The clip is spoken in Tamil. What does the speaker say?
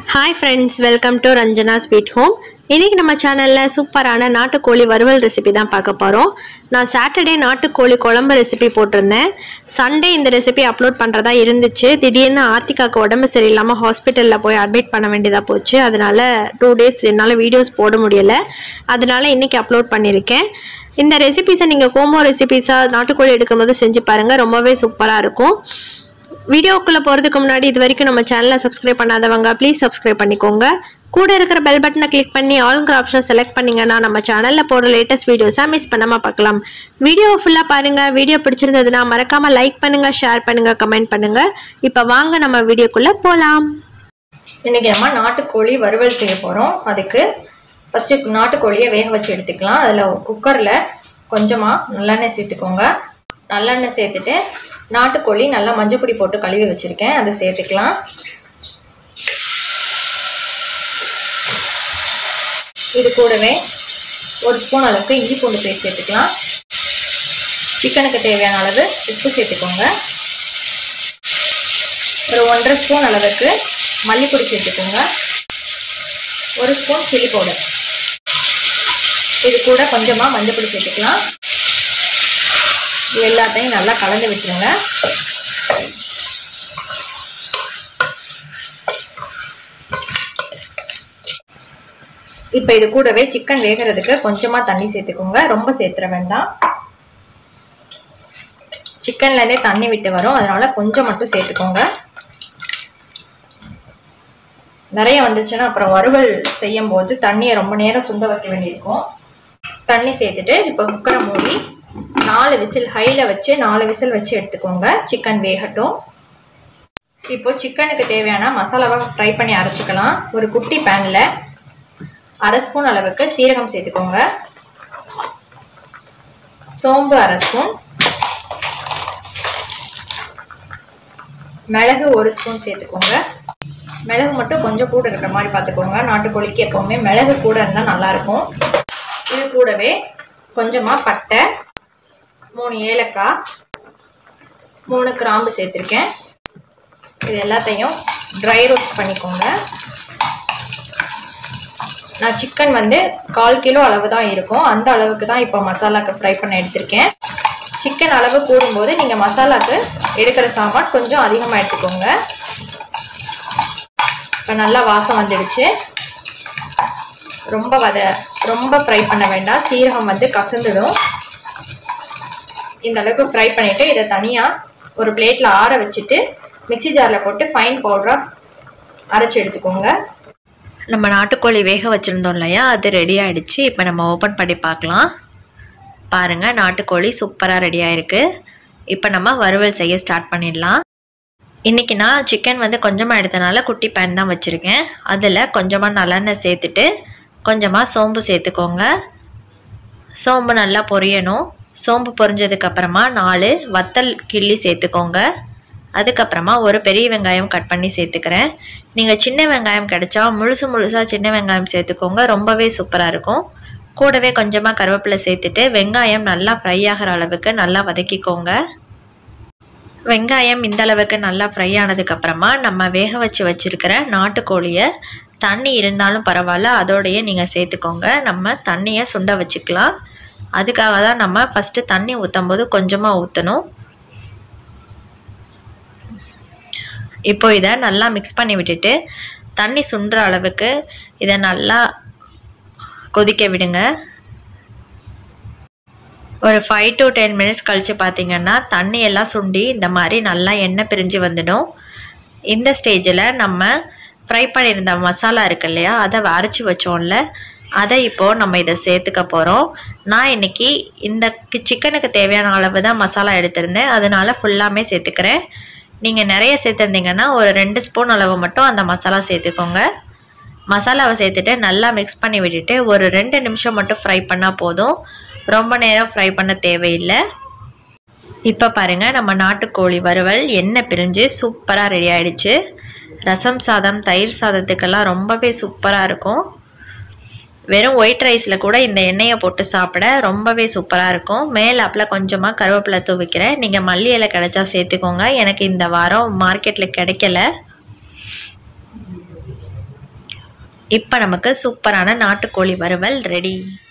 hi friends welcome to Ranjana sweet home இன்னைக்கு நம்ம சேனலில் சூப்பரான நாட்டுக்கோழி வறுவல் ரெசிபி தான் பார்க்க போகிறோம் நான் சாட்டர்டே நாட்டுக்கோழி குழம்பு ரெசிபி போட்டிருந்தேன் சண்டே இந்த ரெசிபி அப்லோட் பண்ணுறதா இருந்துச்சு திடீர்னு ஆர்த்திகாக்கு உடம்பு சரியில்லாமல் ஹாஸ்பிட்டலில் போய் அட்மிட் பண்ண வேண்டியதாக போச்சு அதனால டூ டேஸ் என்னால் வீடியோஸ் போட முடியலை அதனால இன்னைக்கு அப்லோட் பண்ணியிருக்கேன் இந்த ரெசிபிஸை நீங்கள் கோமோ ரெசிபிஸாக நாட்டுக்கோழி எடுக்கும்போது செஞ்சு பாருங்கள் ரொம்பவே சூப்பராக இருக்கும் வீடியோக்குள்ளே போகிறதுக்கு முன்னாடி இது வரைக்கும் நம்ம சேனலை சப்ஸ்கிரைப் பண்ணாதவங்க ப்ளீஸ் சப்ஸ்கிரைப் பண்ணிக்கோங்க கூட இருக்கிற பெல் பட்டனை கிளிக் பண்ணி ஆளுங்கிற ஆப்ஷன் செலக்ட் பண்ணிங்கன்னா நம்ம சேனலில் போடுற லேட்டஸ்ட் வீடியோஸாக மிஸ் பண்ணாமல் பார்க்கலாம் வீடியோ ஃபுல்லாக பாருங்கள் வீடியோ பிடிச்சிருந்ததுன்னா மறக்காமல் லைக் பண்ணுங்கள் ஷேர் பண்ணுங்கள் கமெண்ட் பண்ணுங்கள் இப்போ வாங்க நம்ம வீடியோக்குள்ளே போகலாம் இன்னைக்கு நம்ம நாட்டுக்கோழி வறுவல் செய்ய போகிறோம் அதுக்கு ஃபஸ்ட்டு நாட்டுக்கோழியை வேக வச்சு எடுத்துக்கலாம் அதில் குக்கரில் கொஞ்சமாக நல்லெண்ணெய் சேர்த்துக்கோங்க நல்லெண்ணெய் சேர்த்துட்டு நாட்டுக்கோழி நல்லா மஞ்சப்பொடி போட்டு கழுவி வச்சுருக்கேன் அதை சேர்த்துக்கலாம் இது கூடவே ஒரு ஸ்பூன் அளவுக்கு இஞ்சி பூண்டு பேஸ்ட் சேர்த்துக்கலாம் சிக்கனுக்கு தேவையான அளவு உப்பு சேர்த்துக்கோங்க ஒரு ஒன்றரை ஸ்பூன் அளவுக்கு மல்லிப்பொடி சேர்த்துக்கோங்க ஒரு ஸ்பூன் சில்லி பவுடர் இது கூட கொஞ்சமாக மஞ்சள் சேர்த்துக்கலாம் இது எல்லாத்தையும் நல்லா கலந்து விட்டுருங்க இப்போ இது கூடவே சிக்கன் வேகிறதுக்கு கொஞ்சமாக தண்ணி சேர்த்துக்கோங்க ரொம்ப சேர்த்துற வேண்டாம் சிக்கன்லேருந்தே தண்ணி விட்டு வரும் அதனால கொஞ்சம் மட்டும் சேர்த்துக்கோங்க நிறைய வந்துச்சுன்னா அப்புறம் வறுவல் செய்யும் போது தண்ணியை ரொம்ப நேரம் சுண்ட வைக்க வேண்டியிருக்கும் தண்ணி சேர்த்துட்டு இப்போ குக்கரை மூடி நாலு விசில் ஹையில் வச்சு நாலு விசில் வச்சு எடுத்துக்கோங்க சிக்கன் வேகட்டும் இப்போ சிக்கனுக்கு தேவையான மசாலாவை ஃப்ரை பண்ணி அரைச்சிக்கலாம் ஒரு குட்டி பேனில் அரை ஸ்பூன் அளவுக்கு சீரகம் சேர்த்துக்கோங்க சோம்பு அரை ஸ்பூன் மிளகு ஒரு ஸ்பூன் சேர்த்துக்கோங்க மிளகு மட்டும் கொஞ்சம் கூட இருக்கிற மாதிரி பார்த்துக்கோங்க நாட்டுக்கோழிக்கு எப்போவுமே மிளகு கூட இருந்தால் நல்லாயிருக்கும் இது கூடவே கொஞ்சமாக பட்டை மூணு ஏலக்காய் மூணு கிராம்பு சேர்த்துருக்கேன் இது எல்லாத்தையும் ட்ரை ரோஸ்ட் பண்ணிக்கோங்க நான் சிக்கன் வந்து கால் கிலோ அளவு தான் இருக்கும் அந்த அளவுக்கு தான் இப்போ மசாலாக்கு ஃப்ரை பண்ண எடுத்திருக்கேன் சிக்கன் அளவு கூடும்போது நீங்கள் மசாலாக்கு எடுக்கிற சாமான் கொஞ்சம் அதிகமாக எடுத்துக்கோங்க இப்போ நல்லா வாசம் வந்துடுச்சு ரொம்ப வத ரொம்ப ஃப்ரை பண்ண வேண்டாம் சீரகம் வந்து கசந்துடும் இந்த அளவுக்கு ஃப்ரை பண்ணிவிட்டு இதை தனியாக ஒரு பிளேட்டில் ஆற வச்சுட்டு மிக்சி ஜாரில் போட்டு ஃபைன் பவுடராக அரைச்சி எடுத்துக்கோங்க நம்ம நாட்டுக்கோழி வேக வச்சுருந்தோம் இல்லையா அது ரெடி ஆகிடுச்சு இப்போ நம்ம ஓப்பன் பண்ணி பார்க்கலாம் பாருங்கள் நாட்டுக்கோழி சூப்பராக ரெடி ஆயிருக்கு இப்போ நம்ம வறுவல் செய்ய ஸ்டார்ட் பண்ணிடலாம் இன்றைக்கி நான் சிக்கன் வந்து கொஞ்சமாக எடுத்தனால குட்டி பேன் தான் வச்சுருக்கேன் அதில் கொஞ்சமாக நல்லெண்ணெய் சேர்த்துட்டு கொஞ்சமாக சோம்பு சேர்த்துக்கோங்க சோம்பு நல்லா பொரியணும் சோம்பு பொரிஞ்சதுக்கப்புறமா நாலு வத்தல் கிள்ளி சேர்த்துக்கோங்க அதுக்கப்புறமா ஒரு பெரிய வெங்காயம் கட் பண்ணி சேர்த்துக்கிறேன் நீங்கள் சின்ன வெங்காயம் கிடைச்சா முழுசு முழுசாக சின்ன வெங்காயம் சேர்த்துக்கோங்க ரொம்பவே சூப்பராக இருக்கும் கூடவே கொஞ்சமாக கருவேப்பிலை சேர்த்துட்டு வெங்காயம் நல்லா ஃப்ரை ஆகிற அளவுக்கு நல்லா வதக்கிக்கோங்க வெங்காயம் இந்த அளவுக்கு நல்லா ஃப்ரை ஆனதுக்கப்புறமா நம்ம வேக வச்சு வச்சுருக்கிற நாட்டுக்கோழியை தண்ணி இருந்தாலும் பரவாயில்ல அதோடையே நீங்கள் சேர்த்துக்கோங்க நம்ம தண்ணியை சுண்ட வச்சுக்கலாம் அதுக்காக தான் நம்ம ஃபஸ்ட்டு தண்ணி ஊற்றும் போது கொஞ்சமாக ஊற்றணும் இப்போ இதை நல்லா மிக்ஸ் பண்ணி விட்டுட்டு தண்ணி சுண்டுற அளவுக்கு இதை நல்லா கொதிக்க விடுங்க ஒரு ஃபைவ் டு டென் மினிட்ஸ் கழித்து பார்த்தீங்கன்னா தண்ணி எல்லாம் சுண்டி இந்த மாதிரி நல்லா எண்ணெய் பிரிஞ்சு வந்துடும் இந்த ஸ்டேஜில் நம்ம ஃப்ரை பண்ணியிருந்த மசாலா இருக்கு இல்லையா அதை அரைச்சி வச்சோம்ல அதை இப்போது நம்ம இதை சேர்த்துக்க போகிறோம் நான் இன்றைக்கி இந்த சிக்கனுக்கு தேவையான அளவு தான் மசாலா எடுத்திருந்தேன் அதனால் ஃபுல்லாமே சேர்த்துக்கிறேன் நீங்கள் நிறைய சேர்த்துருந்தீங்கன்னா ஒரு ரெண்டு ஸ்பூன் அளவு மட்டும் அந்த மசாலா சேர்த்துக்கோங்க மசாலாவை சேர்த்துட்டு நல்லா மிக்ஸ் பண்ணி விட்டுட்டு ஒரு ரெண்டு நிமிஷம் மட்டும் ஃப்ரை பண்ணால் போதும் ரொம்ப நேரம் ஃப்ரை பண்ண தேவையில்லை இப்போ பாருங்கள் நம்ம நாட்டுக்கோழி வறுவல் எண்ணெய் பிரிஞ்சு சூப்பராக ரெடி ஆகிடுச்சு ரசம் சாதம் தயிர் சாதத்துக்கெல்லாம் ரொம்பவே சூப்பராக இருக்கும் வெறும் ஒயிட் ரைஸில் கூட இந்த எண்ணெயை போட்டு சாப்பிட ரொம்பவே சூப்பராக இருக்கும் மேலாப்பில் கொஞ்சமாக கருவேப்பிலை தூவிக்கிறேன் நீங்கள் மல்லி இலை கிடைச்சா சேர்த்துக்கோங்க எனக்கு இந்த வாரம் மார்க்கெட்டில் கிடைக்கல இப்போ நமக்கு சூப்பரான நாட்டுக்கோழி வறுவல் ரெடி